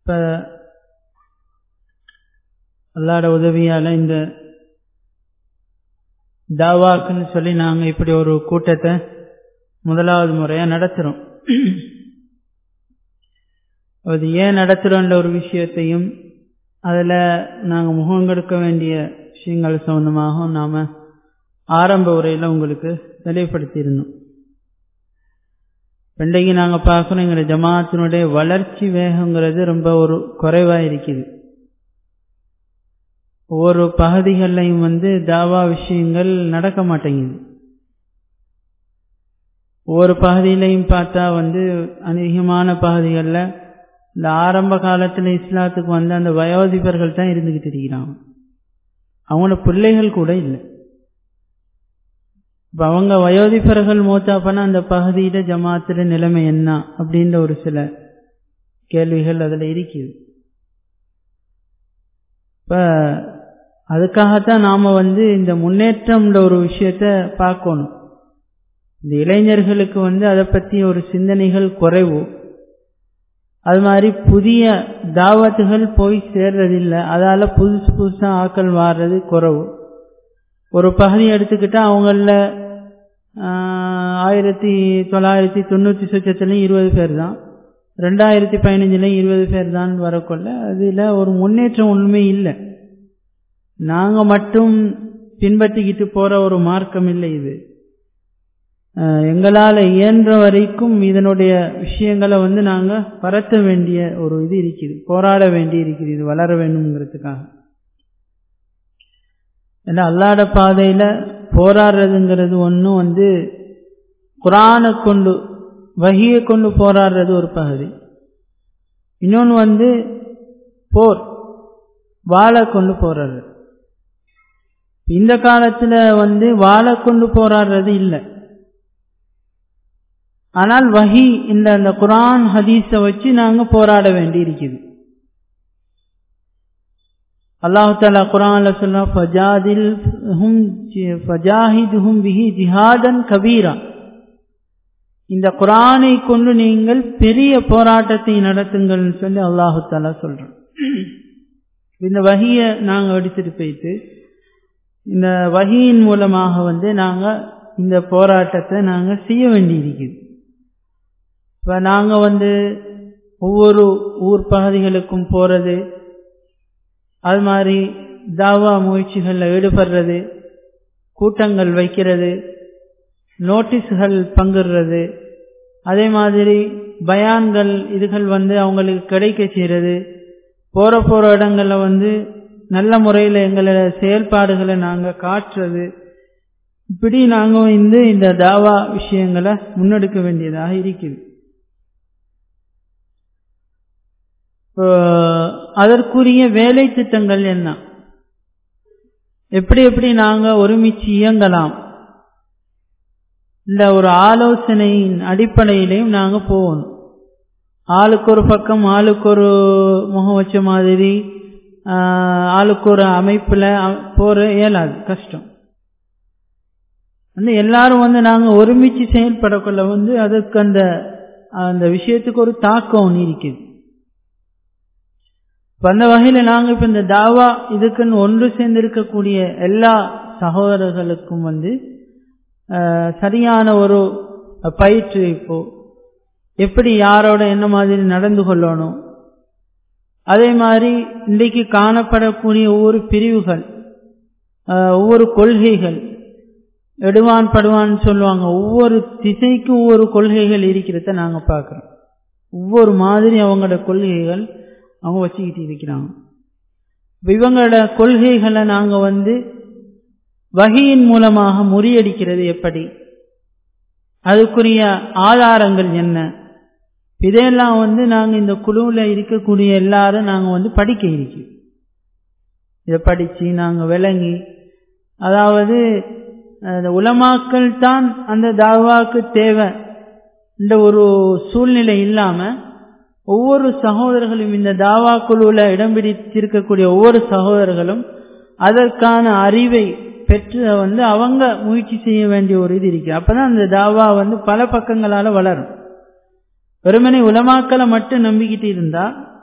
இப்போ அல்லாட உதவியால் இந்த தாவாக்குன்னு சொல்லி நாங்கள் இப்படி ஒரு கூட்டத்தை முதலாவது முறையாக நடத்துகிறோம் அது ஏன் நடத்துகிறோன்ற ஒரு விஷயத்தையும் அதில் நாங்கள் முகம் கொடுக்க வேண்டிய விஷயங்கள் சம்பந்தமாகவும் நாம் ஆரம்ப உரையில் உங்களுக்கு தெளிவுபடுத்தியிருந்தோம் இன்றைக்கு நாங்கள் பார்க்கணும் எங்களை ஜமாத்தினுடைய வளர்ச்சி வேகங்கிறது ரொம்ப ஒரு குறைவாக இருக்குது ஒவ்வொரு பகுதிகள்லையும் வந்து தாவா விஷயங்கள் நடக்க மாட்டேங்குது ஒவ்வொரு பகுதியிலையும் பார்த்தா வந்து அதிகமான பகுதிகளில் இந்த ஆரம்ப காலத்தில் இஸ்லாத்துக்கு வந்து அந்த வயோதிபர்கள் தான் இருந்துக்கிட்டு இருக்கிறாங்க அவங்களோட பிள்ளைகள் கூட இல்லை இப்போ அவங்க வயோதிபர்கள் மூத்தாப்பனா அந்த பகுதியில் ஜமாத்தில் நிலைமை என்ன அப்படின்ற ஒரு சில கேள்விகள் அதில் இருக்குது இப்போ அதுக்காகத்தான் நாம் வந்து இந்த முன்னேற்றம்ன்ற ஒரு விஷயத்த பார்க்கணும் இந்த இளைஞர்களுக்கு வந்து அதை பற்றி ஒரு சிந்தனைகள் குறைவு அது மாதிரி புதிய தாவத்துகள் போய் சேர்றதில்லை அதால் புதுசு புதுசாக ஆக்கள் மாறுறது குறவு ஒரு பகுதி எடுத்துக்கிட்டால் அவங்கள ஆயிரத்தி தொள்ளாயிரத்தி தொண்ணூற்றி சொச்சத்துலேயும் இருபது பேர் தான் ரெண்டாயிரத்தி பதினஞ்சுலேயும் இருபது பேர் தான் வரக்கொள்ள அதில் ஒரு முன்னேற்றம் ஒன்றுமே இல்லை நாங்கள் மட்டும் பின்பற்றிக்கிட்டு போகிற ஒரு மார்க்கம் இல்லை இது எங்களால் இயன்ற வரைக்கும் இதனுடைய விஷயங்களை வந்து நாங்கள் பரத்த வேண்டிய ஒரு இது இருக்குது போராட வேண்டி இருக்குது இது வளர வேண்டும்ங்கிறதுக்காக ஏன்னா அல்லாட பாதையில் போராடுறதுங்கிறது ஒன்றும் வந்து குரானை கொண்டு வகியை கொண்டு போராடுறது ஒரு பகுதி இன்னொன்று வந்து போர் வாழை கொண்டு போராடுறது இந்த காலத்தில் வந்து வாழை கொண்டு போராடுறது இல்லை ஆனால் வஹி இந்த அந்த குரான் ஹதீஸை வச்சு நாங்கள் போராட வேண்டி இருக்குது அல்லாஹு தாலா குரான்ல சொல்றா ஃபஜாதில் ஹும் ஃபஜாஹிதுஹும் பிஹி ஜிஹாதன் கபீரா இந்த குரானை கொண்டு நீங்கள் பெரிய போராட்டத்தை நடத்துங்கள்னு சொல்லி அல்லாஹு தாலா சொல்றோம் இந்த வகியை நாங்கள் எடுத்துட்டு போயிட்டு இந்த வகியின் மூலமாக வந்து நாங்கள் இந்த போராட்டத்தை நாங்கள் செய்ய வேண்டி இருக்குது இப்போ நாங்கள் வந்து ஒவ்வொரு ஊர் பகுதிகளுக்கும் போகிறது அது மாதிரி தாவா முயற்சிகளில் ஈடுபடுறது கூட்டங்கள் வைக்கிறது நோட்டீஸ்கள் பங்குறது அதே மாதிரி பயான்கள் இதுகள் வந்து அவங்களுக்கு கிடைக்க செய்கிறது போகிற போகிற இடங்களில் வந்து நல்ல முறையில் எங்களோட செயல்பாடுகளை நாங்கள் காட்டுறது இப்படி நாங்கள் வந்து இந்த தாவா விஷயங்களை முன்னெடுக்க வேண்டியதாக இருக்குது அதற்குரிய வேலை திட்டங்கள் என்ன எப்படி எப்படி நாங்கள் ஒருமிச்சு இயங்கலாம் இந்த ஒரு ஆலோசனையின் அடிப்படையிலையும் நாங்கள் போகணும் ஆளுக்கு ஒரு பக்கம் ஆளுக்கு ஒரு முகம் வச்ச மாதிரி ஆளுக்கு ஒரு அமைப்பில் போகிற இயலாது கஷ்டம் வந்து எல்லாரும் வந்து நாங்கள் ஒருமிச்சு செயல்படக்குள்ள வந்து அதுக்கு அந்த அந்த விஷயத்துக்கு ஒரு தாக்கம் இருக்குது அந்த வகையில் நாங்கள் இப்போ இந்த தாவா இதுக்குன்னு ஒன்று சேர்ந்து இருக்கக்கூடிய எல்லா சகோதரர்களுக்கும் வந்து சரியான ஒரு பயிற்றுவிப்போ எப்படி யாரோட என்ன மாதிரி நடந்து கொள்ளணும் அதே மாதிரி இன்றைக்கு காணப்படக்கூடிய ஒவ்வொரு பிரிவுகள் ஒவ்வொரு கொள்கைகள் எடுவான் படுவான்னு சொல்லுவாங்க ஒவ்வொரு திசைக்கும் ஒவ்வொரு கொள்கைகள் இருக்கிறத நாங்கள் பார்க்குறோம் ஒவ்வொரு மாதிரி அவங்களோட கொள்கைகள் அவங்க வச்சுக்கிட்டு இருக்கிறாங்க இவங்களோட கொள்கைகளை நாங்கள் வந்து வகையின் மூலமாக முறியடிக்கிறது எப்படி அதுக்குரிய ஆதாரங்கள் என்ன இதையெல்லாம் வந்து நாங்கள் இந்த குழுவில் இருக்கக்கூடிய எல்லாரும் நாங்கள் வந்து படிக்க இருக்கோம் இதை படித்து நாங்கள் விளங்கி அதாவது அந்த உலமாக்கள் தான் அந்த தாவாக்கு தேவை இந்த ஒரு சூழ்நிலை இல்லாமல் ஒவ்வொரு சகோதரர்களும் இந்த தாவா குழுவில் இடம் பிடித்திருக்கக்கூடிய ஒவ்வொரு சகோதரர்களும் அதற்கான அறிவை பெற்று வந்து அவங்க முயற்சி செய்ய வேண்டிய ஒரு இது இருக்கு அப்பதான் அந்த தாவா வந்து பல பக்கங்களால வளரும் வெறுமனை உலமாக்களை மட்டும் நம்பிக்கிட்டு இருந்தா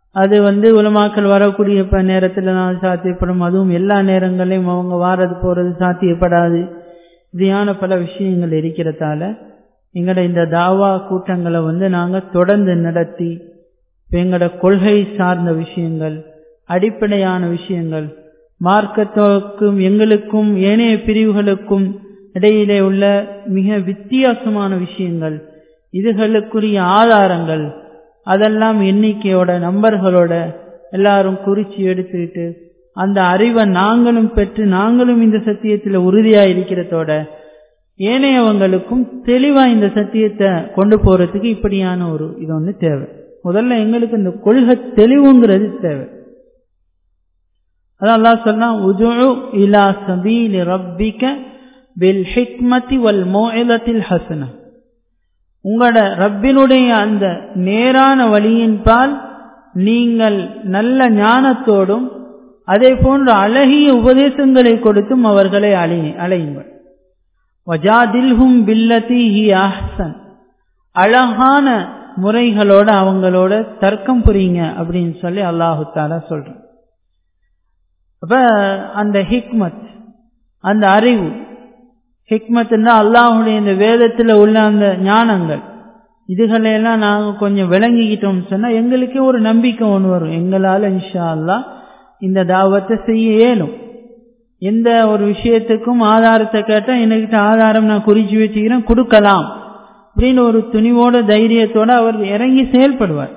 அது வந்து உலமாக்கள் வரக்கூடிய இப்போ நேரத்தில் நான் சாத்தியப்படும் அதுவும் எல்லா நேரங்களையும் அவங்க வாரது போகிறது சாத்தியப்படாது இப்படியான பல விஷயங்கள் இருக்கிறதால எங்களோட இந்த தாவா கூட்டங்களை வந்து நாங்கள் தொடர்ந்து நடத்தி எங்களோட கொள்கை சார்ந்த விஷயங்கள் அடிப்படையான விஷயங்கள் மார்க்கத்துக்கும் எங்களுக்கும் ஏனைய பிரிவுகளுக்கும் இடையிலே உள்ள மிக வித்தியாசமான விஷயங்கள் இதுகளுக்குரிய ஆதாரங்கள் அதெல்லாம் எண்ணிக்கையோட நம்பர்களோட எல்லாரும் குறிச்சு எடுத்துக்கிட்டு அந்த அறிவை நாங்களும் பெற்று நாங்களும் இந்த சத்தியத்தில் உறுதியாக இருக்கிறதோட ஏனையவங்களுக்கும் தெளிவா இந்த சத்தியத்தை கொண்டு போறதுக்கு இப்படியான ஒரு இது ஒன்று தேவை முதல்ல எங்களுக்கு இந்த கொள்கை தெளிவுங்கிறது தேவை அதான் அல்லா சொன்னா உஜு இலா சபீல் ரப்பிக்க பில் ஹிக்மதி வல் மோயிலத்தில் ஹசன உங்களோட ரப்பினுடைய அந்த நேரான வழியின் பால் நீங்கள் நல்ல ஞானத்தோடும் அதே போன்ற அழகிய உபதேசங்களை கொடுத்தும் அவர்களை அழை அழையுங்கள் வஜாதில்ஹும் பில்லதி ஹி அஹ்சன் அழகான முறைகளோட அவங்களோட தர்க்கம் புரியுங்க அப்படின்னு சொல்லி அல்லாஹு தாலா சொல்றேன் அப்ப அந்த ஹிக்மத் அந்த அறிவு ஹிக்மத்னா அல்லாஹுடைய இந்த வேதத்தில் உள்ள அந்த ஞானங்கள் இதுகளையெல்லாம் நாங்கள் கொஞ்சம் விளங்கிக்கிட்டோம்னு சொன்னால் எங்களுக்கே ஒரு நம்பிக்கை ஒன்று வரும் எங்களால் இன்ஷா அல்லா இந்த தாவத்தை செய்ய இயலும் எந்த ஒரு விஷயத்துக்கும் ஆதாரத்தை கேட்டால் என்கிட்ட ஆதாரம் நான் குறிச்சு வச்சுக்கிறேன் கொடுக்கலாம் அப்படின்னு ஒரு துணிவோட தைரியத்தோட அவர் இறங்கி செயல்படுவார்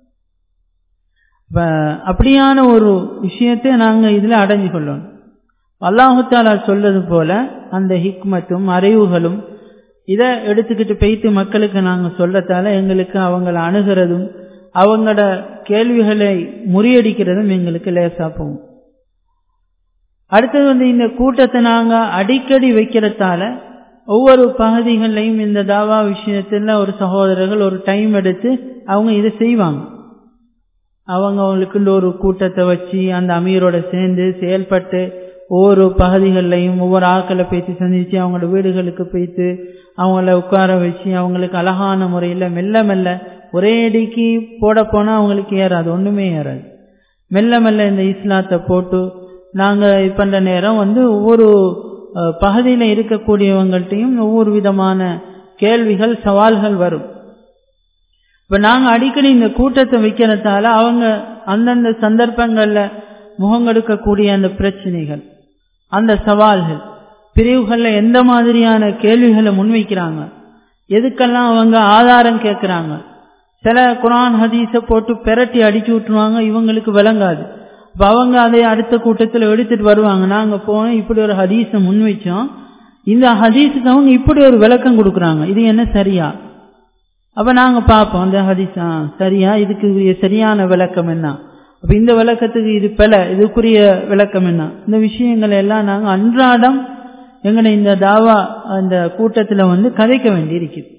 அப்படியான ஒரு விஷயத்தை நாங்கள் இதில் அடைஞ்சு கொள்ளணும் அல்லாஹுத்தாலா சொல்றது போல அந்த ஹிக்மத்தும் அறிவுகளும் இதை எடுத்துக்கிட்டு போய்த்து மக்களுக்கு நாங்கள் சொல்லத்தால எங்களுக்கு அவங்கள அணுகிறதும் அவங்களோட கேள்விகளை முறியடிக்கிறதும் எங்களுக்கு லேசா போகும் அடுத்தது வந்து இந்த கூட்டத்தை நாங்கள் அடிக்கடி வைக்கிறதால ஒவ்வொரு பகுதிகள்லையும் இந்த தாவா விஷயத்தில் ஒரு சகோதரர்கள் ஒரு டைம் எடுத்து அவங்க இதை செய்வாங்க அவங்க அவங்களுக்குள்ள ஒரு கூட்டத்தை வச்சு அந்த அமீரோட சேர்ந்து செயல்பட்டு ஒவ்வொரு பகுதிகள்லையும் ஒவ்வொரு ஆக்களை பேசி சந்திச்சு அவங்களோட வீடுகளுக்கு போய்த்து அவங்கள உட்கார வச்சு அவங்களுக்கு அழகான முறையில் மெல்ல மெல்ல ஒரே அடிக்கு போட போனால் அவங்களுக்கு ஏறாது ஒன்றுமே ஏறாது மெல்ல மெல்ல இந்த இஸ்லாத்தை போட்டு நாங்கள் இது பண்ணுற நேரம் வந்து ஒவ்வொரு பகுதியில் இருக்கக்கூடியவங்கள்ட்டையும் ஒவ்வொரு விதமான கேள்விகள் சவால்கள் வரும் இப்போ நாங்கள் அடிக்கடி இந்த கூட்டத்தை வைக்கிறதால அவங்க அந்தந்த சந்தர்ப்பங்களில் முகங்கெடுக்கக்கூடிய அந்த பிரச்சனைகள் அந்த சவால்கள் பிரிவுகளில் எந்த மாதிரியான கேள்விகளை முன்வைக்கிறாங்க எதுக்கெல்லாம் அவங்க ஆதாரம் கேட்குறாங்க சில குரான் ஹதீஸை போட்டு பெரட்டி அடிச்சு விட்டுருவாங்க இவங்களுக்கு விளங்காது இப்போ அவங்க அதை அடுத்த கூட்டத்தில் எடுத்துட்டு வருவாங்க நாங்கள் போனோம் இப்படி ஒரு ஹதீஸை முன்வைச்சோம் இந்த ஹதீஸுக்கு அவங்க இப்படி ஒரு விளக்கம் கொடுக்குறாங்க இது என்ன சரியா அப்போ நாங்கள் பார்ப்போம் அந்த ஹதீஸா சரியா இதுக்கு சரியான விளக்கம் என்ன அப்போ இந்த விளக்கத்துக்கு இது பல இதுக்குரிய விளக்கம் என்ன இந்த விஷயங்களை எல்லாம் நாங்கள் அன்றாடம் எங்களை இந்த தாவா அந்த கூட்டத்தில் வந்து கதைக்க வேண்டி இருக்குது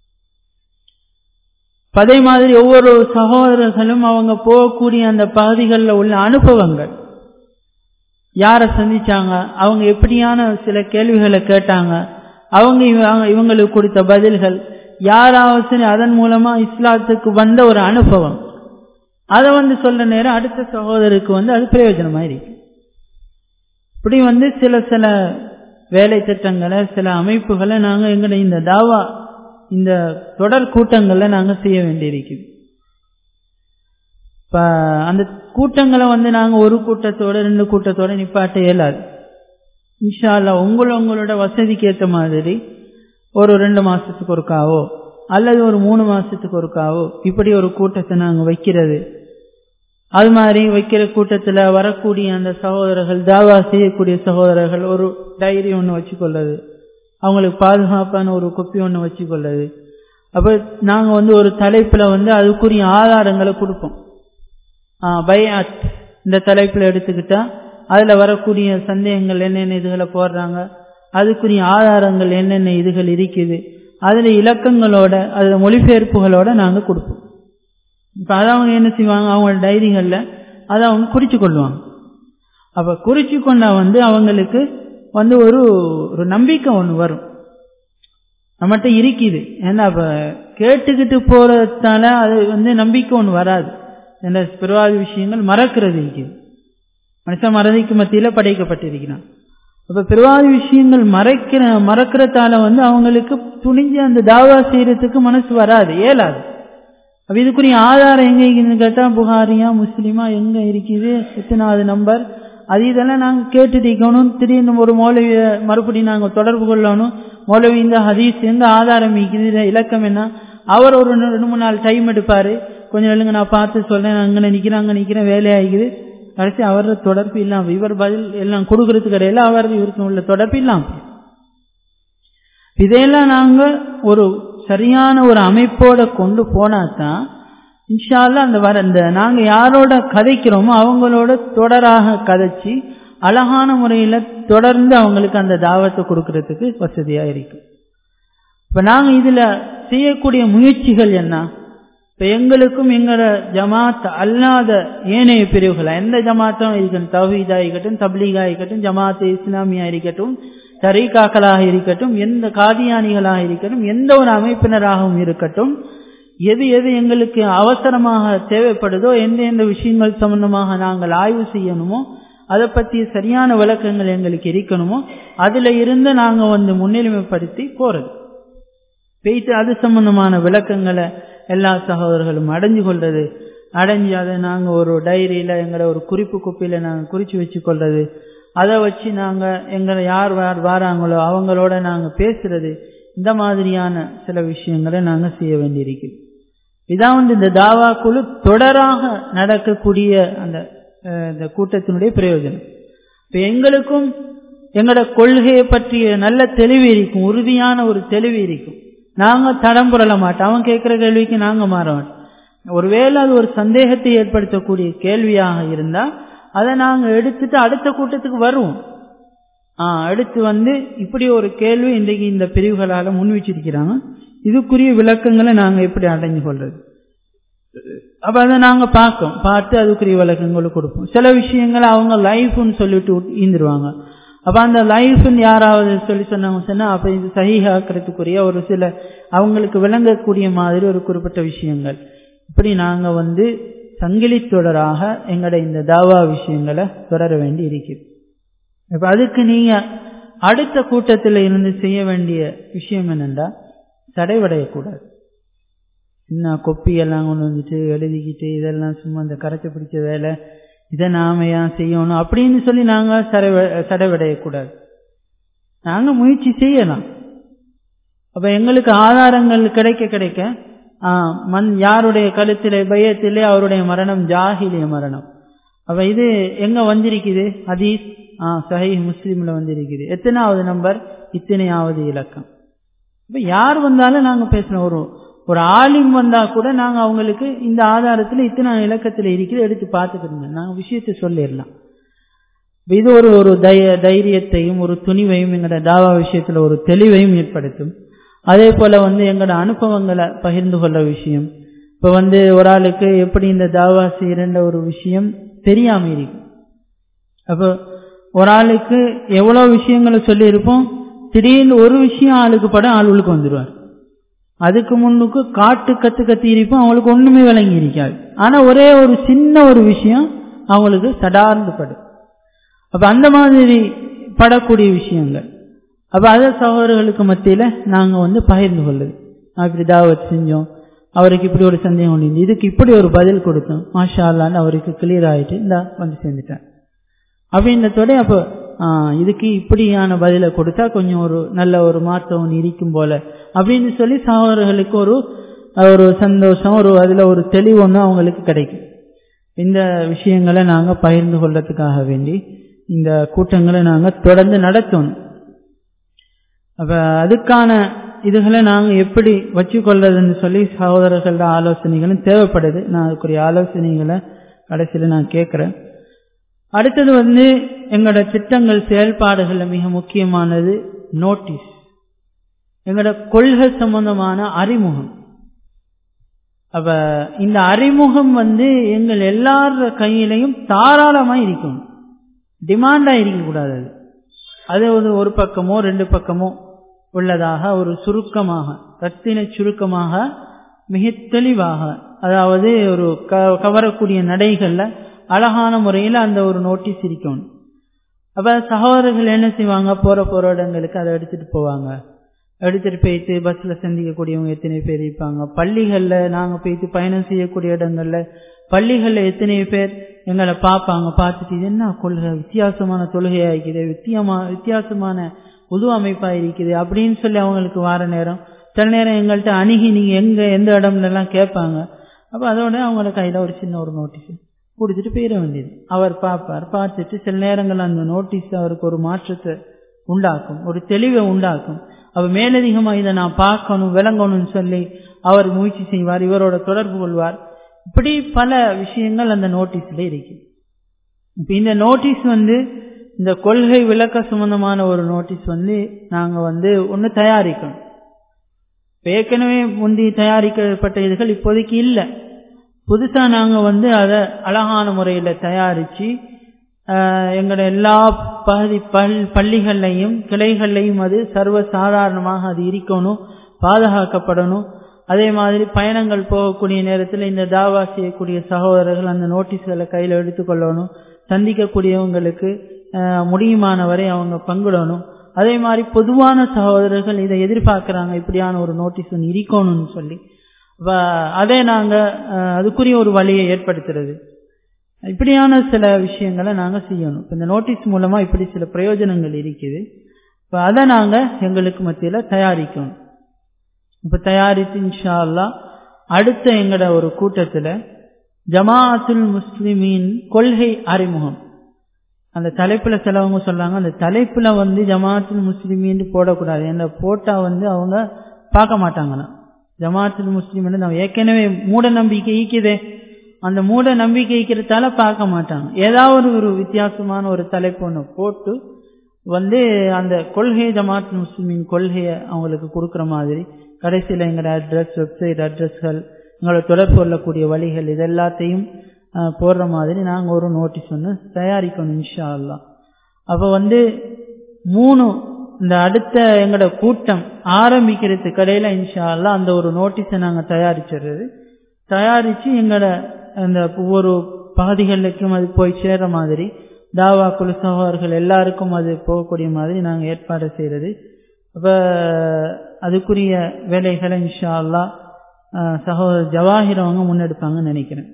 அதே மாதிரி ஒவ்வொரு சகோதரர்களும் அவங்க போகக்கூடிய அந்த பகுதிகளில் உள்ள அனுபவங்கள் யாரை சந்திச்சாங்க அவங்க எப்படியான சில கேள்விகளை கேட்டாங்க அவங்க இவங்களுக்கு கொடுத்த பதில்கள் யாராவது சரி அதன் மூலமா இஸ்லாத்துக்கு வந்த ஒரு அனுபவம் அதை வந்து சொல்ற நேரம் அடுத்த சகோதரருக்கு வந்து அது பிரயோஜனமா இருக்கு இப்படி வந்து சில சில வேலை திட்டங்களை சில அமைப்புகளை நாங்கள் எங்களை இந்த தாவா இந்த தொடர் கூட்டங்களை நாங்கள் செய்ய வேண்டியிருக்குது இப்போ அந்த கூட்டங்களை வந்து நாங்கள் ஒரு கூட்டத்தோட ரெண்டு கூட்டத்தோட நிப்பாட்ட இயலாது இன்ஷால்லா உங்களை உங்களோட வசதிக்கு ஏற்ற மாதிரி ஒரு ரெண்டு மாசத்துக்கு ஒருக்காவோ அல்லது ஒரு மூணு மாசத்துக்கு ஒருக்காவோ இப்படி ஒரு கூட்டத்தை நாங்கள் வைக்கிறது அது மாதிரி வைக்கிற கூட்டத்தில் வரக்கூடிய அந்த சகோதரர்கள் தாவா செய்யக்கூடிய சகோதரர்கள் ஒரு டைரி ஒன்று வச்சுக்கொள்ளது அவங்களுக்கு பாதுகாப்பான ஒரு கொப்பி ஒன்று வச்சுக்கொள்ளது அப்போ நாங்கள் வந்து ஒரு தலைப்பில் வந்து அதுக்குரிய ஆதாரங்களை கொடுப்போம் பையாத் இந்த தலைப்பில் எடுத்துக்கிட்டா அதில் வரக்கூடிய சந்தேகங்கள் என்னென்ன இதுகளை போடுறாங்க அதுக்குரிய ஆதாரங்கள் என்னென்ன இதுகள் இருக்குது அதில் இலக்கங்களோட அதில் மொழிபெயர்ப்புகளோட நாங்கள் கொடுப்போம் இப்போ அதை அவங்க என்ன செய்வாங்க அவங்களோட டைரிகளில் அதை அவங்க குறித்து கொள்வாங்க அப்போ குறித்து கொண்டா வந்து அவங்களுக்கு வந்து ஒரு ஒரு நம்பிக்கை ஒன்று வரும் நம்மகிட்ட இருக்குது ஏன்னா அப்போ கேட்டுக்கிட்டு போகிறதால அது வந்து நம்பிக்கை ஒன்று வராது என்ற பிறவாதி விஷயங்கள் மறக்கிறது இருக்குது மனுஷன் மறதிக்கு மத்தியில படைக்கப்பட்டிருக்கிறான் அப்ப பிறவாதி விஷயங்கள் மறைக்கிற மறக்கிறதால வந்து அவங்களுக்கு துணிஞ்சு அந்த தாவா செய்யறதுக்கு மனசு வராது இயலாது அப்ப இதுக்குரிய ஆதாரம் எங்க இருக்குன்னு கேட்டா புகாரியா முஸ்லிமா எங்க இருக்குது எத்தனாவது நம்பர் அது இதெல்லாம் நாங்க கேட்டு தீக்கணும் திடீர்னு ஒரு மௌலவிய மறுபடியும் நாங்க தொடர்பு கொள்ளணும் மௌலவி இந்த ஹதீஸ் எங்க ஆதாரம் இருக்குது இலக்கம் என்ன அவர் ஒரு ரெண்டு மூணு நாள் டைம் எடுப்பாரு கொஞ்சம் இல்லைங்க நான் பார்த்து சொல்றேன் அங்கே நிக்கிறேன் அங்கே நிக்கிறேன் வேலையாகிக்குது கடைசி அவர் தொடர்பு இல்லாம இவர் பதில் எல்லாம் கொடுக்கறதுக்கு இடையில அவர் இவருக்கு உள்ள தொடர்பு இல்லாம இதையெல்லாம் நாங்க ஒரு சரியான ஒரு அமைப்போட கொண்டு போனாதான் இன்ஷால்ல அந்த வர இந்த நாங்க யாரோட கதைக்கிறோமோ அவங்களோட தொடராக கதைச்சு அழகான முறையில தொடர்ந்து அவங்களுக்கு அந்த தாவத்தை கொடுக்கறதுக்கு வசதியா இருக்கு இப்ப நாங்க இதுல செய்யக்கூடிய முயற்சிகள் என்ன இப்ப எங்களுக்கும் எங்களோட ஜமாத் அல்லாத ஏனைய பிரிவுகள் எந்த ஜமாத்தும் இருக்கட்டும் தவீதா இருக்கட்டும் தப்லீகா இருக்கட்டும் ஜமாத் இஸ்லாமியா இருக்கட்டும் தரீகாக்களாக இருக்கட்டும் எந்த காதியானிகளாக இருக்கட்டும் எந்த ஒரு அமைப்பினராகவும் இருக்கட்டும் எது எது எங்களுக்கு அவசரமாக தேவைப்படுதோ எந்த எந்த விஷயங்கள் சம்பந்தமாக நாங்கள் ஆய்வு செய்யணுமோ அதை பற்றிய சரியான விளக்கங்கள் எங்களுக்கு இருக்கணுமோ அதுல இருந்து நாங்க வந்து முன்னிலைமைப்படுத்தி போறது பேய்த்து அது சம்பந்தமான விளக்கங்களை எல்லா சகோதரர்களும் அடைஞ்சு கொள்றது அடைஞ்சு அதை நாங்க ஒரு டைரியில எங்களை ஒரு குறிப்பு குப்பையில நாங்க குறிச்சு வச்சு கொள்றது அதை வச்சு நாங்க எங்களை யார் யார் வாராங்களோ அவங்களோட நாங்க பேசுறது இந்த மாதிரியான சில விஷயங்களை நாங்க செய்ய வேண்டியிருக்கு இதான் வந்து இந்த தாவா குழு தொடராக நடக்கக்கூடிய அந்த இந்த கூட்டத்தினுடைய பிரயோஜனம் இப்ப எங்களுக்கும் எங்களோட கொள்கையை பற்றிய நல்ல தெளிவு இருக்கும் உறுதியான ஒரு தெளிவு இருக்கும் நாங்க தடம் புரள மாட்டோம் அவன் கேட்கிற கேள்விக்கு நாங்க மாற மாட்டோம் ஒருவேளை அது ஒரு சந்தேகத்தை ஏற்படுத்தக்கூடிய கேள்வியாக இருந்தா அதை நாங்க எடுத்துட்டு அடுத்த கூட்டத்துக்கு வருவோம் ஆஹ் அடுத்து வந்து இப்படி ஒரு கேள்வி இன்றைக்கு இந்த பிரிவுகளால முன் வச்சிருக்கிறாங்க இதுக்குரிய விளக்கங்களை நாங்க எப்படி அடைஞ்சு கொள்றது அப்ப அதை நாங்க பார்க்கோம் பார்த்து அதுக்குரிய விளக்கங்களை கொடுப்போம் சில விஷயங்களை அவங்க லைஃப்னு சொல்லிட்டு ஈந்துருவாங்க அப்ப அந்த லைஃப்னு யாராவது சொல்லி சொன்னாங்க சொன்னா அப்ப இது சகிஹாக்கிறதுக்குரிய ஒரு சில அவங்களுக்கு விளங்கக்கூடிய மாதிரி ஒரு குறிப்பிட்ட விஷயங்கள் இப்படி நாங்க வந்து சங்கிலி தொடராக எங்கட இந்த தாவா விஷயங்களை தொடர வேண்டி இருக்குது இப்ப அதுக்கு நீங்க அடுத்த கூட்டத்தில் இருந்து செய்ய வேண்டிய விஷயம் என்னென்றா தடைவடையக்கூடாது என்ன கொப்பி எல்லாம் கொண்டு வந்துட்டு எழுதிக்கிட்டு இதெல்லாம் சும்மா இந்த கரைச்சி பிடிச்ச வேலை இதை நாம ஏன் செய்யணும் அப்படின்னு சொல்லி நாங்க சடைவடையக்கூடாது நாங்க முயற்சி செய்யலாம் அப்ப எங்களுக்கு ஆதாரங்கள் கிடைக்க கிடைக்க மண் யாருடைய கழுத்திலே பயத்திலே அவருடைய மரணம் ஜாகிலிய மரணம் அப்ப இது எங்க வந்திருக்குது ஹதீஸ் ஆஹ் சஹி முஸ்லீம்ல வந்திருக்குது எத்தனாவது நம்பர் இத்தனையாவது இலக்கம் இப்ப யார் வந்தாலும் நாங்க பேசணும் ஒரு ஒரு ஆலிம் வந்தா கூட நாங்க அவங்களுக்கு இந்த ஆதாரத்துல இத்தனை இலக்கத்துல இருக்குது எடுத்து பார்த்துக்கிறோங்க நாங்க விஷயத்தை சொல்லிடலாம் இது ஒரு ஒரு தைய தைரியத்தையும் ஒரு துணிவையும் எங்களோட தாவா விஷயத்துல ஒரு தெளிவையும் ஏற்படுத்தும் அதே போல வந்து எங்களோட அனுபவங்களை பகிர்ந்து கொள்ள விஷயம் இப்ப வந்து ஒரு ஆளுக்கு எப்படி இந்த தாவா செய்யற ஒரு விஷயம் தெரியாம இருக்கு அப்போ ஒரு ஆளுக்கு எவ்வளவு விஷயங்களை சொல்லி இருப்போம் திடீர்னு ஒரு விஷயம் ஆளுக்கு படம் ஆளுக்கு வந்துடுவார் அதுக்கு முன்னுக்கு காட்டு கத்து கத்தி இருப்போம் அவங்களுக்கு ஒண்ணுமே விளங்கி இருக்காது ஆனா ஒரே ஒரு சின்ன ஒரு விஷயம் அவங்களுக்கு சடார்ந்து படும் அப்ப அந்த மாதிரி படக்கூடிய விஷயங்கள் அப்ப அத சகோதரர்களுக்கு மத்தியில நாங்க வந்து பகிர்ந்து கொள்ளுது நான் இப்படி தாவத் செஞ்சோம் அவருக்கு இப்படி ஒரு சந்தேகம் ஒன்று இதுக்கு இப்படி ஒரு பதில் கொடுத்தோம் மாஷா அல்லான்னு அவருக்கு கிளியர் ஆயிட்டு இந்தா வந்து சேர்ந்துட்டேன் அப்படின்றதோட அப்போ இதுக்கு இப்படியான பதிலை கொடுத்தா கொஞ்சம் ஒரு நல்ல ஒரு மாற்றம் ஒன்று இருக்கும் போல அப்படின்னு சொல்லி சகோதரர்களுக்கு ஒரு ஒரு சந்தோஷம் ஒரு அதுல ஒரு தெளிவு ஒன்று அவங்களுக்கு கிடைக்கும் இந்த விஷயங்களை நாங்க பகிர்ந்து கொள்றதுக்காக வேண்டி இந்த கூட்டங்களை நாங்க தொடர்ந்து நடத்தணும் அப்ப அதுக்கான இதுகளை நாங்க எப்படி வச்சு கொள்றதுன்னு சொல்லி சகோதரர்களோட ஆலோசனைகளும் தேவைப்படுது நான் அதுக்குரிய ஆலோசனைகளை கடைசியில நான் கேட்கிறேன் அடுத்தது வந்து எங்களோட திட்டங்கள் செயல்பாடுகள்ல மிக முக்கியமானது நோட்டீஸ் எங்களோட கொள்கை சம்பந்தமான அறிமுகம் அப்ப இந்த அறிமுகம் வந்து எங்கள் எல்லார கையிலையும் தாராளமா இருக்கணும் டிமாண்டா இருக்கக்கூடாது அது அது ஒரு ஒரு பக்கமோ ரெண்டு பக்கமோ உள்ளதாக ஒரு சுருக்கமாக ரத்தின சுருக்கமாக மிக தெளிவாக அதாவது ஒரு க கவரக்கூடிய நடைகளில் அழகான முறையில் அந்த ஒரு நோட்டீஸ் இருக்கணும் அப்போ சகோதரர்கள் என்ன செய்வாங்க போகிற போகிற இடங்களுக்கு அதை எடுத்துகிட்டு போவாங்க எடுத்துகிட்டு போயிட்டு பஸ்ஸில் சந்திக்கக்கூடியவங்க எத்தனை பேர் இருப்பாங்க பள்ளிகளில் நாங்கள் போயிட்டு பயணம் செய்யக்கூடிய இடங்களில் பள்ளிகளில் எத்தனை பேர் எங்களை பார்ப்பாங்க பார்த்துட்டு இது என்ன கொள்கை வித்தியாசமான தொழுகையாக இருக்குது வித்தியமா வித்தியாசமான புது அமைப்பாக இருக்குது அப்படின்னு சொல்லி அவங்களுக்கு வார நேரம் சில நேரம் எங்கள்கிட்ட அணுகி நீங்கள் எங்கே எந்த இடம்லாம் கேட்பாங்க அப்போ அதோட அவங்கள கையில் ஒரு சின்ன ஒரு நோட்டீஸ் கொடுத்துட்டு போயிட வேண்டியது அவர் பார்ப்பார் பார்த்துட்டு சில நேரங்கள் அந்த நோட்டீஸ் அவருக்கு ஒரு மாற்றத்தை உண்டாக்கும் ஒரு தெளிவை உண்டாக்கும் அவர் மேலதிகமாக இதை நான் பார்க்கணும் விளங்கணும்னு சொல்லி அவர் முயற்சி செய்வார் இவரோட தொடர்பு கொள்வார் இப்படி பல விஷயங்கள் அந்த நோட்டீஸில் இருக்கு இப்போ இந்த நோட்டீஸ் வந்து இந்த கொள்கை விளக்க சம்பந்தமான ஒரு நோட்டீஸ் வந்து நாங்கள் வந்து ஒன்று தயாரிக்கணும் ஏற்கனவே முந்தி தயாரிக்கப்பட்ட இதுகள் இப்போதைக்கு இல்லை புதுசாக நாங்கள் வந்து அதை அழகான முறையில் தயாரித்து எங்களோட எல்லா பகுதி பல் பள்ளிகள்லையும் கிளைகள்லையும் அது சர்வ சாதாரணமாக அது இருக்கணும் பாதுகாக்கப்படணும் அதே மாதிரி பயணங்கள் போகக்கூடிய நேரத்தில் இந்த தாவா செய்யக்கூடிய சகோதரர்கள் அந்த நோட்டீஸ்களை கையில் எடுத்துக்கொள்ளணும் சந்திக்கக்கூடியவங்களுக்கு முடியுமான வரை அவங்க பங்கிடணும் அதே மாதிரி பொதுவான சகோதரர்கள் இதை எதிர்பார்க்குறாங்க இப்படியான ஒரு நோட்டீஸ் ஒன்று இருக்கணும்னு சொல்லி அதே நாங்கள் அதுக்குரிய ஒரு வழியை ஏற்படுத்துறது இப்படியான சில விஷயங்களை நாங்கள் செய்யணும் இப்போ இந்த நோட்டீஸ் மூலமாக இப்படி சில பிரயோஜனங்கள் இருக்குது இப்போ அதை நாங்கள் எங்களுக்கு மத்தியில் தயாரிக்கணும் இப்போ தயாரித்து இன்ஷா அல்லா அடுத்த எங்களோட ஒரு கூட்டத்தில் ஜமாஅத்துல் முஸ்லிமின் கொள்கை அறிமுகம் அந்த தலைப்பில் சிலவங்க சொல்றாங்க அந்த தலைப்பில் வந்து ஜமாஅத்துல் முஸ்லிமின்னு போடக்கூடாது ஏன்னா போட்டால் வந்து அவங்க பார்க்க மாட்டாங்கண்ணா ஜமாஅத்துல் முஸ்லிம் நம்ம ஏற்கனவே மூட நம்பிக்கை ஈக்குதே அந்த மூட நம்பிக்கை ஈக்கிறதால பார்க்க மாட்டாங்க ஏதாவது ஒரு வித்தியாசமான ஒரு தலைப்பு ஒன்று போட்டு வந்து அந்த கொள்கை ஜமாத் முஸ்லிமின் கொள்கையை அவங்களுக்கு கொடுக்குற மாதிரி கடைசியில் எங்களோட அட்ரஸ் வெப்சைட் அட்ரஸ்கள் எங்களோட தொடர்பு கொள்ளக்கூடிய வழிகள் இது எல்லாத்தையும் போடுற மாதிரி நாங்கள் ஒரு நோட்டீஸ் ஒன்று தயாரிக்கணும் இன்ஷா அல்லா அப்போ வந்து மூணு இந்த அடுத்த எங்களோட கூட்டம் ஆரம்பிக்கிறது கடையில் இன்ஷா அல்லா அந்த ஒரு நோட்டீஸை நாங்கள் தயாரிச்சிடுறது தயாரித்து எங்களோட அந்த ஒவ்வொரு பகுதிகளுக்கும் அது போய் சேர்ற மாதிரி தாவா குழு சகோதரர்கள் எல்லாருக்கும் அது போகக்கூடிய மாதிரி நாங்கள் ஏற்பாடு செய்கிறது அப்போ அதுக்குரிய வேலைகளை இன்ஷா அல்லா சகோதரர் ஜவாஹிர் அவங்க முன்னெடுப்பாங்கன்னு நினைக்கிறேன்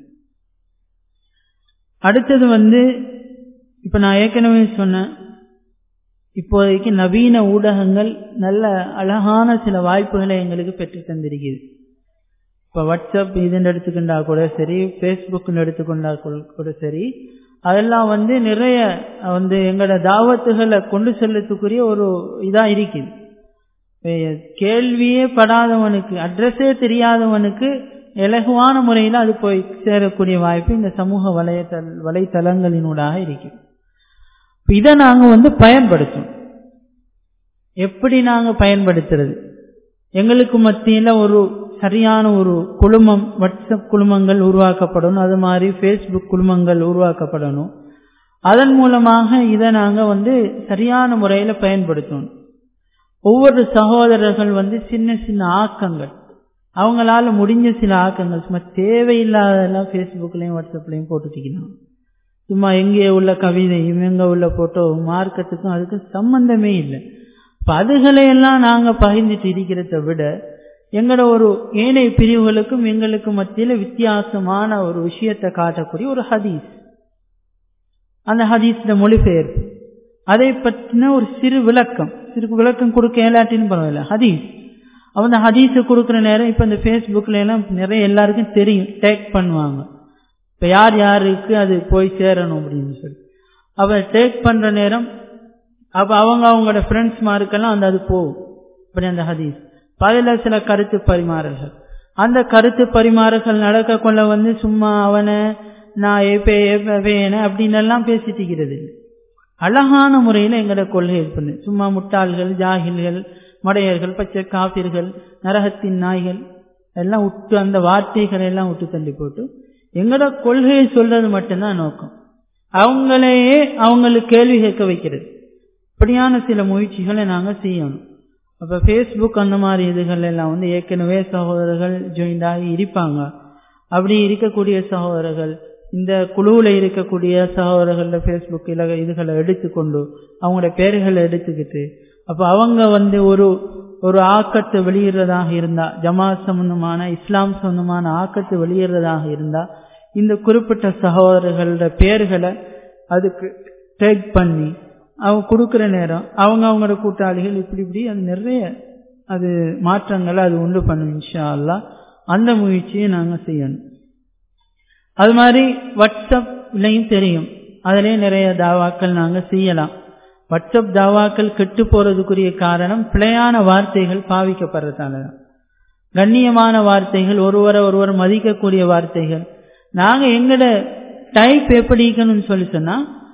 அடுத்தது வந்து இப்போ நான் ஏற்கனவே சொன்னேன் இப்போதைக்கு நவீன ஊடகங்கள் நல்ல அழகான சில வாய்ப்புகளை எங்களுக்கு பெற்று தந்திருக்குது இப்போ வாட்ஸ்அப் இதுன்னு எடுத்துக்கொண்டா கூட சரி ஃபேஸ்புக்குன்னு எடுத்துக்கொண்டா கூட சரி அதெல்லாம் வந்து நிறைய வந்து எங்களோட தாவத்துகளை கொண்டு செல்லத்துக்குரிய ஒரு இதாக இருக்குது கேள்வியே படாதவனுக்கு அட்ரஸே தெரியாதவனுக்கு இலகுவான முறையில் அது போய் சேரக்கூடிய வாய்ப்பு இந்த சமூக வலைத்தள வலைத்தளங்களினூடாக இருக்கு இதை நாங்கள் வந்து பயன்படுத்தும் எப்படி நாங்கள் பயன்படுத்துறது எங்களுக்கு மத்தியில் ஒரு சரியான ஒரு குழுமம் வாட்ஸ்அப் குழுமங்கள் உருவாக்கப்படணும் அது மாதிரி ஃபேஸ்புக் குழுமங்கள் உருவாக்கப்படணும் அதன் மூலமாக இதை நாங்கள் வந்து சரியான முறையில் பயன்படுத்தணும் ஒவ்வொரு சகோதரர்கள் வந்து சின்ன சின்ன ஆக்கங்கள் அவங்களால முடிஞ்ச சில ஆக்கங்கள் சும்மா தேவையில்லாதெல்லாம் ஃபேஸ்புக்லேயும் வாட்ஸ்அப்லேயும் போட்டுட்டிக்கணும் சும்மா எங்கே உள்ள கவிதையும் எங்கே உள்ள போட்டோ மார்க்கத்துக்கும் அதுக்கும் சம்பந்தமே இல்லை இப்போ அதுகளையெல்லாம் நாங்கள் பகிர்ந்துட்டு இருக்கிறத விட எங்களோட ஒரு ஏனைய பிரிவுகளுக்கும் எங்களுக்கு மத்தியில் வித்தியாசமான ஒரு விஷயத்தை காட்டக்கூடிய ஒரு ஹதீஸ் அந்த ஹதீஸ்ல மொழிபெயர்ப்பு அதை பற்றின ஒரு சிறு விளக்கம் சிறு விளக்கம் கொடுக்க இயலாட்டின்னு பரவாயில்ல ஹதீஸ் அவன் அந்த ஹதீஸை கொடுக்குற நேரம் இப்போ இந்த ஃபேஸ்புக்கில் எல்லாம் நிறைய எல்லாருக்கும் தெரியும் டேக் பண்ணுவாங்க இப்போ யார் யாருக்கு அது போய் சேரணும் அப்படின்னு சொல்லி அவ டேக் பண்ணுற நேரம் அப்போ அவங்க அவங்களோட ஃப்ரெண்ட்ஸ் மாருக்கெல்லாம் அந்த அது போகும் இப்படி அந்த ஹதீஸ் அதில் சில கருத்து பரிமாறல்கள் அந்த கருத்து பரிமாறல்கள் நடக்க கொள்ள வந்து சும்மா அவனை நான் ஏப்பே ஏப்பேன அப்படின்னு எல்லாம் பேசிட்டு இருக்கிறது அழகான முறையில் எங்களோட கொள்கை பண்ணு சும்மா முட்டாள்கள் ஜாகில்கள் மடையர்கள் பச்சை காப்பீர்கள் நரகத்தின் நாய்கள் எல்லாம் விட்டு அந்த வார்த்தைகளை எல்லாம் விட்டு தள்ளி போட்டு எங்களோட கொள்கையை சொல்றது மட்டும்தான் நோக்கம் அவங்களையே அவங்களுக்கு கேள்வி கேட்க வைக்கிறது இப்படியான சில முயற்சிகளை நாங்கள் செய்யணும் அப்போ ஃபேஸ்புக் அந்த மாதிரி இதுகள் எல்லாம் வந்து ஏற்கனவே சகோதரர்கள் ஜாயின்ட் ஆகி இருப்பாங்க அப்படி இருக்கக்கூடிய சகோதரர்கள் இந்த குழுவில் இருக்கக்கூடிய சகோதரர்கள ஃபேஸ்புக் இல இதுகளை எடுத்துக்கொண்டு அவங்களோட பேர்களை எடுத்துக்கிட்டு அப்போ அவங்க வந்து ஒரு ஒரு ஆக்கத்தை வெளியிடுறதாக இருந்தா ஜமாத் சம்பந்தமான இஸ்லாம் சம்பந்தமான ஆக்கத்தை வெளியிடுறதாக இருந்தா இந்த குறிப்பிட்ட சகோதரர்களோட பேர்களை அதுக்கு டேக் பண்ணி அவங்க கொடுக்குற நேரம் அவங்க அவங்களோட கூட்டாளிகள் இப்படி இப்படி அது நிறைய அது மாற்றங்களை அது உண்டு பண்ணும் இன்ஷா அல்லா அந்த முயற்சியை நாங்கள் செய்யணும் அது மாதிரி வாட்ஸ்அப்லையும் தெரியும் அதிலே நிறைய தாவாக்கள் நாங்கள் செய்யலாம் வாட்ஸ்அப் தாவாக்கள் கெட்டு போறதுக்குரிய காரணம் பிழையான வார்த்தைகள் பாவிக்கப்படுறதால தான் கண்ணியமான வார்த்தைகள் ஒருவரை ஒருவர் மதிக்கக்கூடிய வார்த்தைகள் நாங்க எங்கட டைப் எப்படி இருக்கணும்னு சொல்லி சொன்னா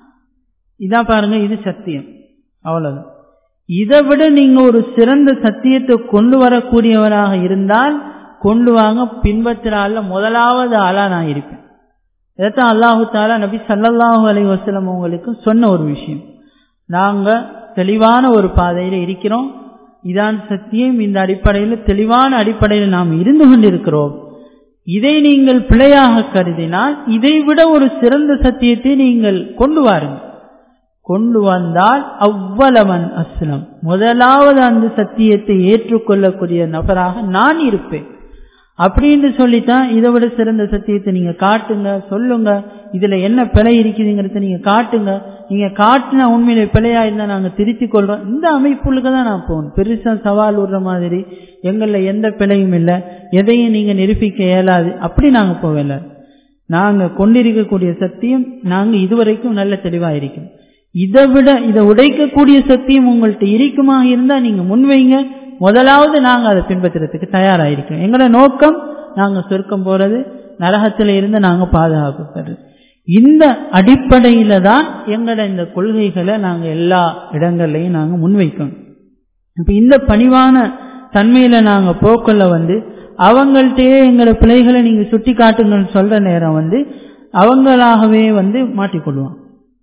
இதா பாருங்க இது சத்தியம் அவ்வளவுதான் இதை விட நீங்க ஒரு சிறந்த சத்தியத்தை கொண்டு வரக்கூடியவராக இருந்தால் கொண்டு வாங்க பின்பற்றால முதலாவது ஆளா நான் இருப்பேன் இதைத்தான் அல்லாஹு தாலா நபி சல்லல்லாஹு அலி வசலம் உங்களுக்கு சொன்ன ஒரு விஷயம் நாங்க தெளிவான ஒரு பாதையில இருக்கிறோம் இதான் சத்தியம் இந்த அடிப்படையில் தெளிவான அடிப்படையில் நாம் இருந்து கொண்டிருக்கிறோம் இதை நீங்கள் பிழையாக கருதினால் இதை விட ஒரு சிறந்த சத்தியத்தை நீங்கள் கொண்டு வாருங்கள் கொண்டு வந்தால் அவ்வளவன் அஸ்லம் முதலாவது அந்த சத்தியத்தை ஏற்றுக்கொள்ளக்கூடிய நபராக நான் இருப்பேன் அப்படின்னு சொல்லித்தான் இதை விட சிறந்த சத்தியத்தை நீங்க காட்டுங்க சொல்லுங்க இதுல என்ன பிழை இருக்குதுங்கிறத நீங்க காட்டுங்க நீங்க காட்டின உண்மையில பிழையா இருந்தா நாங்க திருத்திக் கொள்றோம் இந்த அமைப்புகளுக்கு தான் நான் போகணும் பெருசா சவால் விடுற மாதிரி எங்கள்ல எந்த பிழையும் இல்லை எதையும் நீங்க நிரூபிக்க இயலாது அப்படி நாங்க போகல நாங்க கொண்டிருக்கக்கூடிய சத்தியம் நாங்க இதுவரைக்கும் நல்ல தெளிவா இருக்கோம் இதை விட இதை உடைக்கக்கூடிய சத்தியம் உங்கள்கிட்ட இருக்குமா இருந்தா நீங்க முன்வைங்க முதலாவது நாங்க அதை பின்பற்றுறதுக்கு தயாராயிருக்கோம் எங்களோட நோக்கம் நாங்க சொர்க்கம் போறது நரகத்துல இருந்து நாங்க பாதுகாப்பு பெறது இந்த அடிப்படையில தான் எங்களோட இந்த கொள்கைகளை நாங்க எல்லா இடங்கள்லையும் நாங்க முன்வைக்கணும் இப்ப இந்த பணிவான தன்மையில நாங்க போக்கொள்ள வந்து அவங்கள்ட்டயே எங்களோட பிள்ளைகளை நீங்க சுட்டி காட்டுங்கன்னு சொல்ற நேரம் வந்து அவங்களாகவே வந்து மாட்டிக்கொள்வாங்க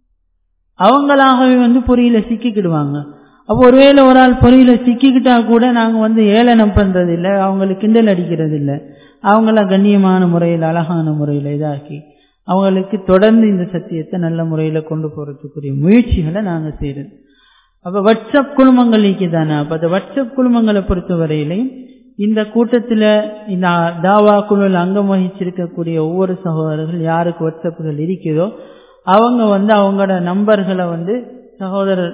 அவங்களாகவே வந்து பொறியில சிக்கிக்கிடுவாங்க அப்போ ஒருவேளை ஒரு ஆள் பொறியில சிக்கிக்கிட்டா கூட நாங்க வந்து ஏளனம் பண்றது இல்லை அவங்களுக்கு கிண்டல் அடிக்கிறது இல்லை அவங்கள கண்ணியமான முறையில் அழகான முறையில் இதாக்கி அவங்களுக்கு தொடர்ந்து இந்த சத்தியத்தை நல்ல முறையில கொண்டு போறதுக்குரிய முயற்சிகளை நாங்க செய்யறது அப்ப வாட்ஸ்அப் குழுமங்கள் தானே அப்ப அந்த வாட்ஸ்அப் குழுமங்களை பொறுத்த வரையிலையும் இந்த கூட்டத்துல இந்த தாவா குழுவில் அங்கம் வகிச்சிருக்கக்கூடிய ஒவ்வொரு சகோதரர்கள் யாருக்கு வாட்ஸ்அப்புகள் இருக்குதோ அவங்க வந்து அவங்களோட நம்பர்களை வந்து சகோதரர்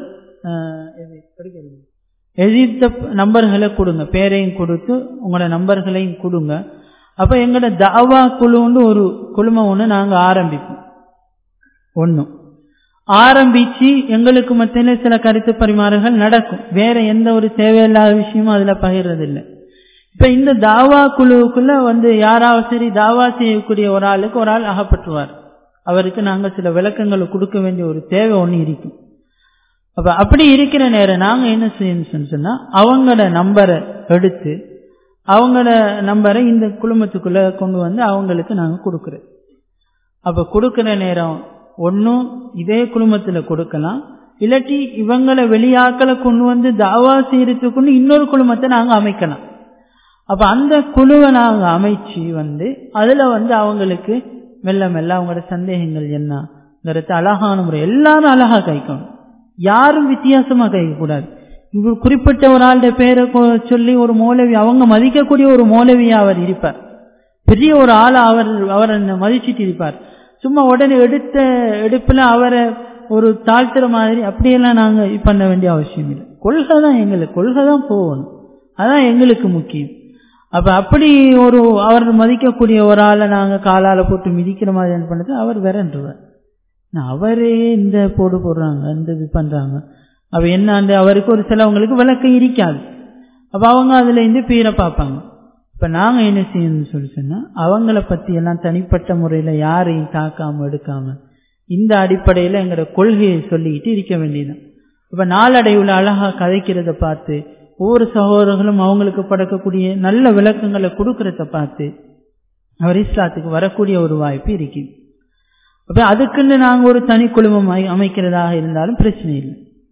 எழுதித்த நம்பர்களை கொடுங்க பேரையும் கொடுத்து உங்களோட நம்பர்களையும் கொடுங்க அப்ப எங்களோட தாவா குழுன்னு ஒரு குழுமம் ஒன்று நாங்க ஆரம்பிப்போம் ஒன்றும் ஆரம்பிச்சு எங்களுக்கு மத்தியில சில கருத்து பரிமாறுகள் நடக்கும் வேற எந்த ஒரு தேவையில்லாத விஷயமும் அதுல பகிர்றதில்லை இப்ப இந்த தாவா குழுவுக்குள்ள வந்து யாராவது சரி தாவா செய்யக்கூடிய ஒரு ஆளுக்கு ஒரு ஆள் அகப்பட்டுவார் அவருக்கு நாங்க சில விளக்கங்களை கொடுக்க வேண்டிய ஒரு தேவை ஒன்று இருக்கும் அப்ப அப்படி இருக்கிற நேரம் நாங்க என்ன செய்யணும்னு சொன்னா அவங்களோட நம்பரை எடுத்து அவங்களோட நம்பரை இந்த குழுமத்துக்குள்ள கொண்டு வந்து அவங்களுக்கு நாங்க கொடுக்குறோம் அப்ப கொடுக்கிற நேரம் ஒன்னும் இதே குழுமத்துல கொடுக்கலாம் இல்லாட்டி இவங்களை வெளியாக்களை கொண்டு வந்து தாவா செய்யறதுக்குன்னு இன்னொரு குழுமத்தை நாங்க அமைக்கலாம் அப்ப அந்த குழுவை நாங்க அமைச்சு வந்து அதுல வந்து அவங்களுக்கு மெல்ல மெல்ல அவங்களோட சந்தேகங்கள் என்னங்கிறது அழகான முறை எல்லாரும் அழகா கைக்கணும் யாரும் வித்தியாசமா கைக்க கூடாது இவர் குறிப்பிட்ட ஒரு ஆளுடைய பேரை சொல்லி ஒரு மௌலவி அவங்க மதிக்கக்கூடிய ஒரு மௌலவியா அவர் இருப்பார் பெரிய ஒரு ஆளை அவர் அவர் மதிச்சிட்டு இருப்பார் சும்மா உடனே எடுத்த எடுப்புல அவரை ஒரு தாழ்த்துற மாதிரி அப்படியெல்லாம் நாங்க பண்ண வேண்டிய அவசியம் இல்லை கொள்கை தான் எங்களுக்கு கொள்கை தான் போகணும் அதான் எங்களுக்கு முக்கியம் அப்ப அப்படி ஒரு அவர் மதிக்கக்கூடிய ஒரு ஆளை நாங்க காலால போட்டு மிதிக்கிற மாதிரி பண்ணது அவர் விரண்டுவார் அவரே இந்த போடு போடுறாங்க இந்த இது பண்றாங்க அப்ப என்ன அவருக்கு ஒரு சிலவங்களுக்கு விளக்கம் இருக்காது அப்ப அவங்க அதுல இருந்து பீரை பார்ப்பாங்க இப்ப நாங்க என்ன செய்யணும்னு சொல்லி சொன்னா அவங்கள பத்தி எல்லாம் தனிப்பட்ட முறையில யாரையும் தாக்காம எடுக்காம இந்த அடிப்படையில எங்களோட கொள்கையை சொல்லிக்கிட்டு இருக்க வேண்டியதுதான் இப்ப நாளடைவுல அழகா கதைக்கிறத பார்த்து ஒவ்வொரு சகோதரர்களும் அவங்களுக்கு படக்கக்கூடிய நல்ல விளக்கங்களை கொடுக்கறத பார்த்து அவர் இஸ்லாத்துக்கு வரக்கூடிய ஒரு வாய்ப்பு இருக்குது அப்ப அதுக்குன்னு நாங்க ஒரு தனி குழுமம் அமைக்கிறதாக இருந்தாலும் பிரச்சனை இல்லை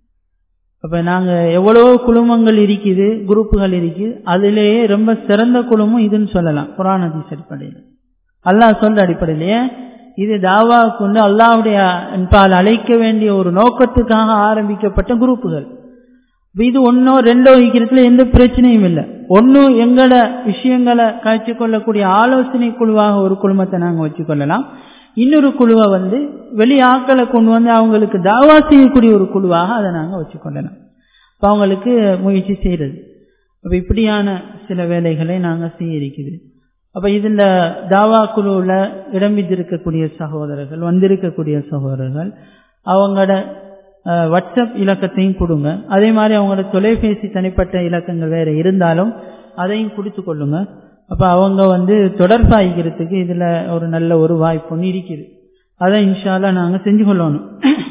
அப்ப நாங்க எவ்வளவோ குழுமங்கள் இருக்குது குரூப்புகள் இருக்குது அதிலேயே ரொம்ப சிறந்த குழுமம் இதுன்னு சொல்லலாம் புராண அடிப்படையில் அல்லாஹ் சொல்ற அடிப்படையிலேயே இது தாவாவுக்கு வந்து அல்லாவுடைய என்பால் அழைக்க வேண்டிய ஒரு நோக்கத்துக்காக ஆரம்பிக்கப்பட்ட குரூப்புகள் இது ஒன்னோ ரெண்டோ வைக்கிறதுல எந்த பிரச்சனையும் இல்லை ஒன்னும் எங்களோட விஷயங்களை காய்ச்சி கொள்ளக்கூடிய ஆலோசனை குழுவாக ஒரு குழுமத்தை நாங்கள் வச்சுக்கொள்ளலாம் இன்னொரு குழுவை வந்து வெளி ஆக்களை கொண்டு வந்து அவங்களுக்கு தாவா செய்யக்கூடிய ஒரு குழுவாக அதை நாங்கள் வச்சுக்கொள்ளலாம் இப்போ அவங்களுக்கு முயற்சி செய்கிறது அப்போ இப்படியான சில வேலைகளை நாங்கள் செய்ய இருக்குது அப்போ இதில் தாவா குழுவில் இடம்பித்திருக்கக்கூடிய சகோதரர்கள் வந்திருக்கக்கூடிய சகோதரர்கள் அவங்களோட வாட்ஸ்அப் இலக்கத்தையும் கொடுங்க அதே மாதிரி அவங்களோட தொலைபேசி தனிப்பட்ட இலக்கங்கள் வேற இருந்தாலும் அதையும் கொடுத்து கொள்ளுங்க அப்போ அவங்க வந்து தொடர்பாகிக்கிறதுக்கு இதில் ஒரு நல்ல ஒரு வாய்ப்பு ஒன்று இருக்குது அதை இன்ஷால்லா நாங்கள் செஞ்சு கொள்ளணும்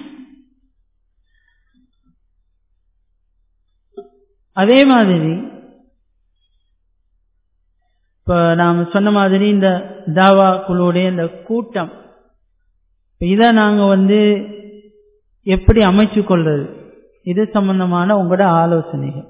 அதே மாதிரி இப்போ நாம் சொன்ன மாதிரி இந்த தாவா குழுவுடைய இந்த கூட்டம் இதை நாங்கள் வந்து எப்படி அமைச்சு கொள்றது இது சம்பந்தமான உங்களோட ஆலோசனைகள்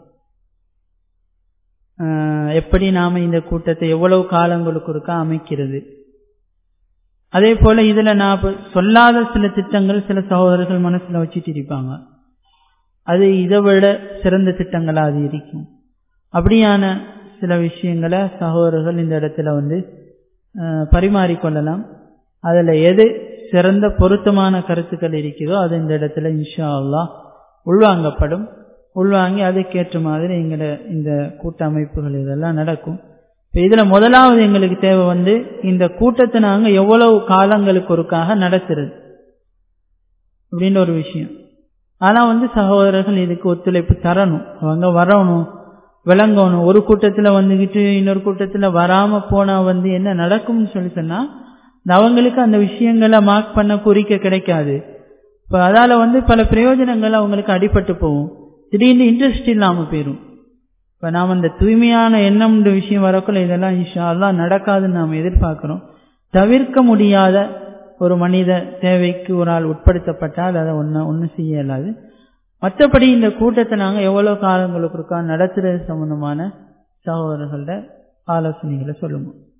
எப்படி நாம இந்த கூட்டத்தை எவ்வளவு காலங்களுக்கு இருக்கா அமைக்கிறது அதே போல இதுல நான் சொல்லாத சில திட்டங்கள் சில சகோதரர்கள் மனசுல வச்சுட்டு இருப்பாங்க அது இதை விட சிறந்த திட்டங்களா அது இருக்கும் அப்படியான சில விஷயங்களை சகோதரர்கள் இந்த இடத்துல வந்து பரிமாறிக்கொள்ளலாம் அதுல எது சிறந்த பொருத்தமான கருத்துக்கள் இருக்குதோ அது இந்த இடத்துல இன்ஷா அல்லா உள்வாங்கப்படும் உள்வாங்கி அதுக்கேற்ற மாதிரி எங்களை இந்த கூட்டமைப்புகள் இதெல்லாம் நடக்கும் இப்போ இதில் முதலாவது எங்களுக்கு தேவை வந்து இந்த கூட்டத்தை நாங்கள் எவ்வளவு காலங்களுக்கு ஒருக்காக நடத்துறது அப்படின்ற ஒரு விஷயம் ஆனால் வந்து சகோதரர்கள் இதுக்கு ஒத்துழைப்பு தரணும் அவங்க வரணும் விளங்கணும் ஒரு கூட்டத்தில் வந்துக்கிட்டு இன்னொரு கூட்டத்தில் வராமல் போனால் வந்து என்ன நடக்கும்னு சொல்லி சொன்னால் அவங்களுக்கு அந்த விஷயங்களை மார்க் பண்ண குறிக்க கிடைக்காது இப்போ அதால் வந்து பல பிரயோஜனங்கள் அவங்களுக்கு அடிபட்டு போகும் திடீர்னு இன்ட்ரெஸ்ட் இல்லாமல் போயிடும் இப்போ நாம் அந்த தூய்மையான எண்ணம்ன்ற விஷயம் வரக்குள்ள இதெல்லாம் இன்ஷால்லாம் நடக்காதுன்னு நாம் எதிர்பார்க்குறோம் தவிர்க்க முடியாத ஒரு மனித தேவைக்கு ஒரு ஆள் உட்படுத்தப்பட்டால் அதை ஒன்றும் ஒன்றும் செய்ய இயலாது மற்றபடி இந்த கூட்டத்தை நாங்கள் எவ்வளோ காலங்களுக்கு இருக்கா நடத்துறது சம்பந்தமான சகோதரர்களோட ஆலோசனைகளை சொல்லுவோம்